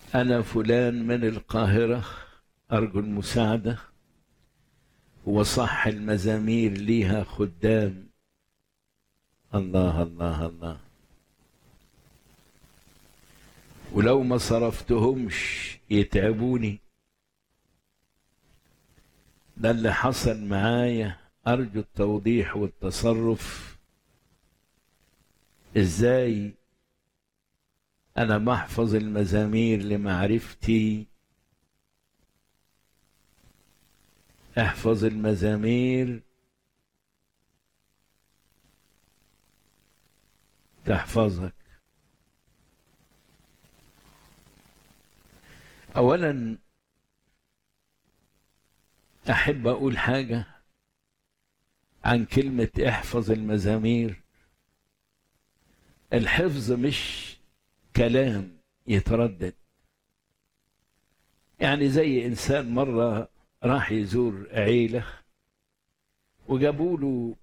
أنا فلان من القاهرة أرجو المساعدة وصح المزامير ليها خدام الله الله الله ولو ما صرفتهمش يتعبوني ده اللي حصل معايا أرجو التوضيح والتصرف إزاي أنا بحفظ المزامير لمعرفتي احفظ المزامير تحفظك اولا احب اقول حاجه عن كلمه احفظ المزامير الحفظ مش كلام يتردد يعني زي انسان مره راح يزور عيله وجابوا له